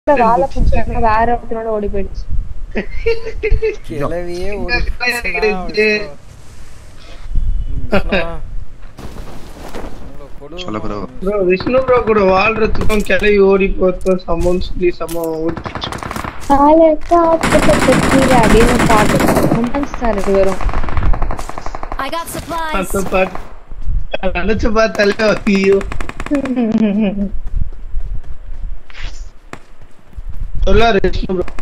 வாழை பிடிச்சாங்க வேற ஒருத்தனோட ஓடி போயிடுச்சு கிளவியே ஒரு சொல்ல bro. ப்ரோ விஷ்ணு ப்ரோ கூட வாழ்றதுக்கும் கிளவி ஓடி போறதுக்கும் சமம்னு சொல்லி சமம் ஓடி காலை காத்து கீழே அப்படின்னு பாட்டு ரொமான்ஸ் தான் இருக்கு வெறும் I got supplies. அந்த பாட்டு அதை நினைச்சு பார்த்தாலே ஐயோ சொல்லாரு விஷ்ணு ப்ரோ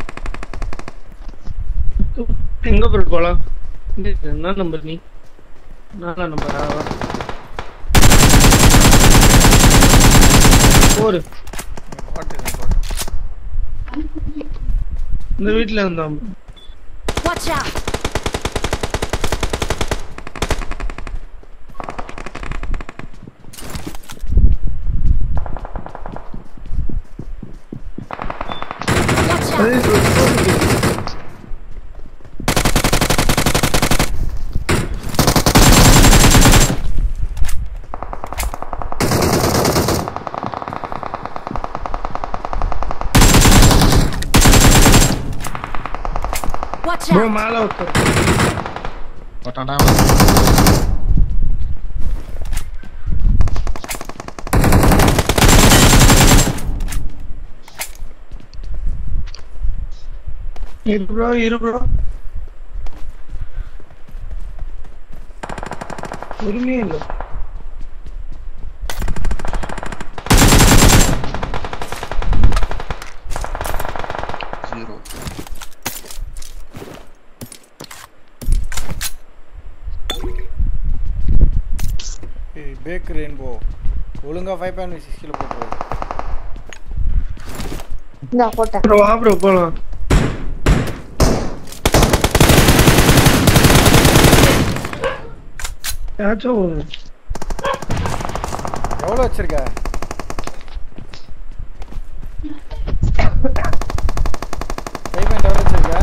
எங்க ப்ரோ போலாம் இது என்ன நம்பர் நீ நாலா நம்பரா போரு இந்த வீட்ல இருந்தான் Watch out. Watch out. Watch bro out. மேல ஒருத்தர் போட்டான்டா இரு ப்ரோ இரு ப்ரோ பொறுமையே இல்லை ஜீரோ பேக் ரெயின்போ ஒழுங்கா ஃபைவ் பாயிண்ட் சிக்ஸ் கிலோ போட்டுருவோம் இந்த போட்டேன் ப்ரோ வா ப்ரோ போலாம் ஏதாச்சும் ஒரு எவ்வளோ வச்சிருக்க ஃபைவ் பாயிண்ட் எவ்வளோ வச்சிருக்க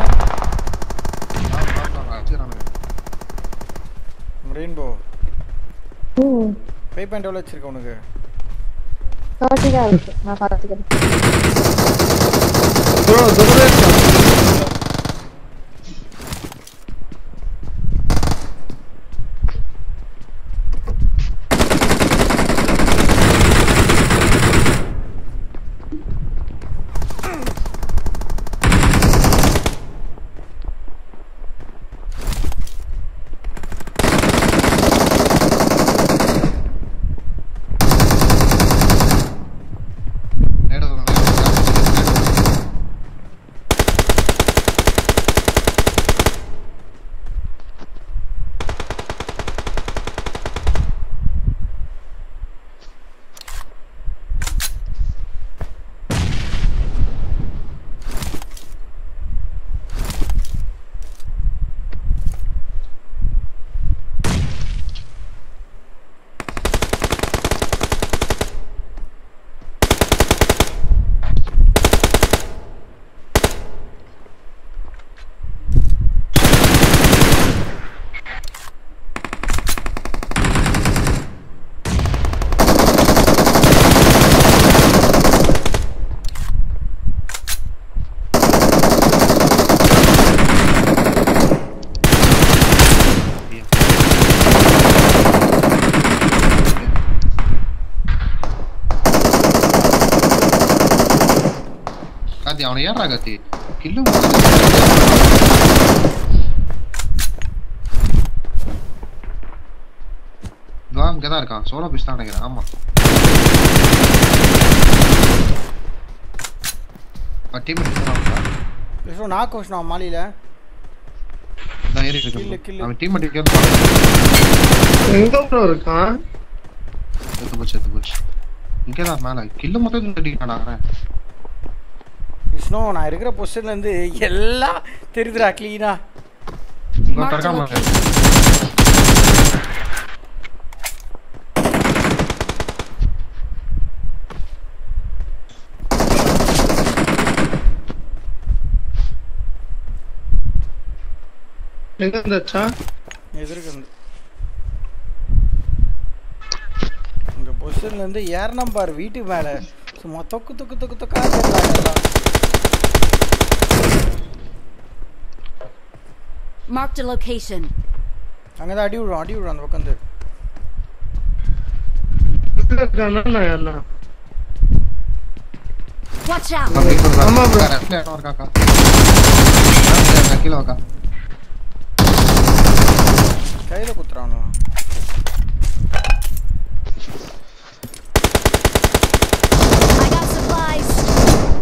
ரெயின்போ ம் ஃபைவ் பாயிண்ட் எவ்வளோ வச்சிருக்க உனக்கு தேர்ட்டி தான் இருக்கு நான் பார்த்துக்கிறேன் ப்ரோ துரவே காத்தி அவனை ஏறா காத்தி கில்லு இவன் இங்கதான் இருக்கான் சோலோ பிஸ் தான் நினைக்கிறேன் ஆமா டீம் விஷ்ணு நாக் விஷ்ணு அவன் மாலியில் தான் ஏறி கில்லு, இருக்கு கில்லு. அவன் டீம் அடிக்க எங்க ப்ரோ இருக்கான் செத்து போச்சு செத்து போச்சு இங்கதான் மேல கில்லு மொத்தம் அடிக்கிறான் அவன் விஷ்ணு நான் இருக்கிற பொசிஷன்லேருந்து எல்லாம் தெரியுதுடா க்ளீனா இங்க தரக்காம எங்க இருந்தாச்சா எதிர்க்கு இருந்து இந்த பொசிஷன்லேருந்து ஏறினம் பாரு வீட்டுக்கு மேலே சும்மா தொக்கு தொக்கு தொக்கு தொக்கா தெரியல எல்லாம் Marked a location. அங்கே தான் அடி விடுறோம் அடி விடுறோம் அந்த பக்கம் இருந்து. உள்ள இருக்கானா நான் என்ன Watch out! அப்படி சொல்றா. ஆமா bro. வேற இடத்துல இடம் இருக்காக்கா ஆ, சரி, கீழே வாக்கா கையில குத்துறானு I got supplies.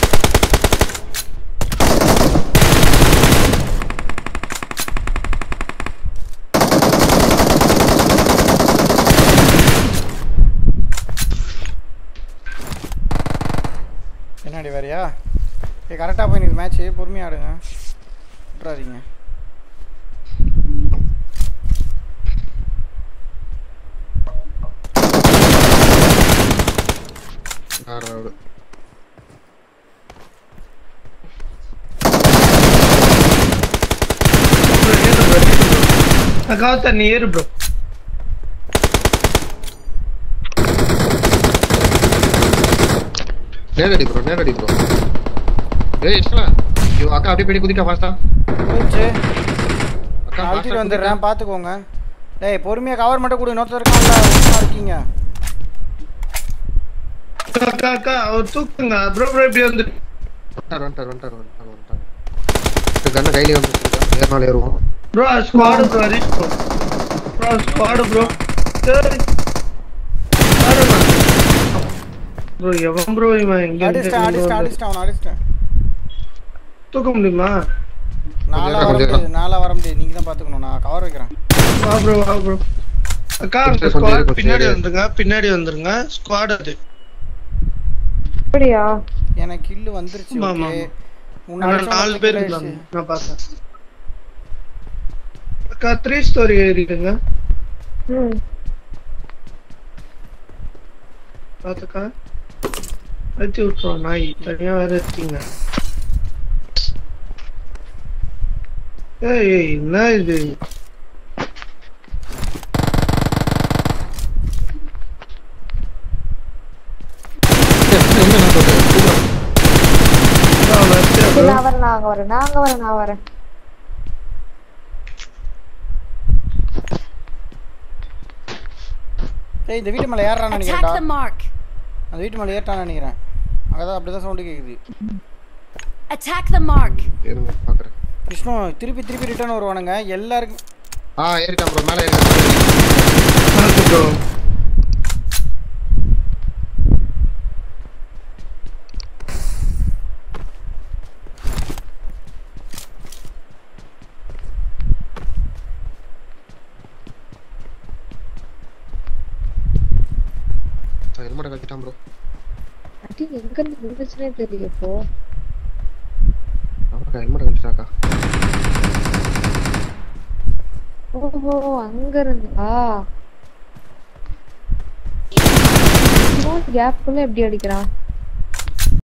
என்னடி வேறையா ஏ கரெக்டாக போய் நிற்குது மேட்ச்சு பொறுமையாக ஆடுங்க விட்றாதீங்க வேற road. அக்கா நீ ஏறு ப்ரோ நேரடி ப்ரோ நேரடி ப்ரோ ஏய் இஷ்டா ஐயோ அக்கா அப்படியே போய் குதிக்கா ஃபாஸ்டா போயிடுச்சு அக்கா நான் அழுத்திட்டு fast ஆ வந்துடுறேன் பார்த்துக்கோங்க டேய் பொறுமையாக கவர் மட்டும் கொடு இன்னொருத்தர் இருக்கான்ல ஒன்றா இருக்கீங்க அக்கா அக்கா அவர் தூக்குங்க ப்ரோ ப்ரோ இப்படி வந்து வந்துட்டார் வந்துட்டார் வந்துட்டார் வந்துட்டார் வந்துட்டார் இந்த கண்ணை கையிலே வந்துருக்கா ஏறினாலும் ஏறுவோம் bro squad bro reach bro bro squad bro சரி ப்ரோ எவன் ப்ரோ இவன் இங்க அடிச்சிட்டேன் அடிச்சிட்டேன் அடிச்சிட்டேன் அவனை அடிச்சிட்டேன் தூக்க முடியுமா நாளாக வர கொஞ்சம் முடியாது நாளாக வர முடியாது நீங்கள் தான் பார்த்துக்கணும் நான் கவர் வைக்கிறேன் வா ப்ரோ வா ப்ரோ அக்கா அந்த கொஞ்சம் ஸ்குவாட் கொஞ்சம் பின்னாடி இரு. வந்துருங்க பின்னாடி வந்துருங்க ஸ்குவாட் அது அப்படியா எனக்கு கில்லு வந்துருச்சு ஆமா, ஆமா, ஓகே ஆனா நாலு பேர் முன்னாடி இருந்தாங்க நான் பார்த்தேன் அக்கா த்ரீ ஸ்டோரி ஏறிடுங்க ம் பாத்துக்கா அழுத்தி விட்டுருவோம் நாய் தனியா வேற இருக்கீங்க ஏய் ஏய், என்ன இது அவன் அடிச்சா சரி, bro. நான் வரேன் நான் வரேன் நாங்க வரேன் நான் வரேன் ஏய் இந்த வீட்டு மேலே ஏறான்னு Attack நினைக்கிறேன்டா the mark. அந்த வீட்டு மேலே ஏற்றான்னு நினைக்கிறேன் அங்கே தான் அப்படி தான் சவுண்டு கேட்குது Attack the mark. இருங்க பாக்குறேன் விஷ்ணு திருப்பி திருப்பி ரிட்டர்ன் வருவானுங்க எல்லாருக்கும் ஆ ஏறிட்டான் ப்ரோ மேலே ஏறிட்டான் பாத்து bro. ஹெல்மெட்டை கட்டிட்டான் ப்ரோ அடி எங்க இருந்து விழுந்துச்சுனே தெரியல இப்போ ஆமாக்கா ஹெல்மெட்டை கட்டிட்டாக்கா ஓஹோ அங்க இருந்தா கேப் குள்ள எப்படி அடிக்கிறான்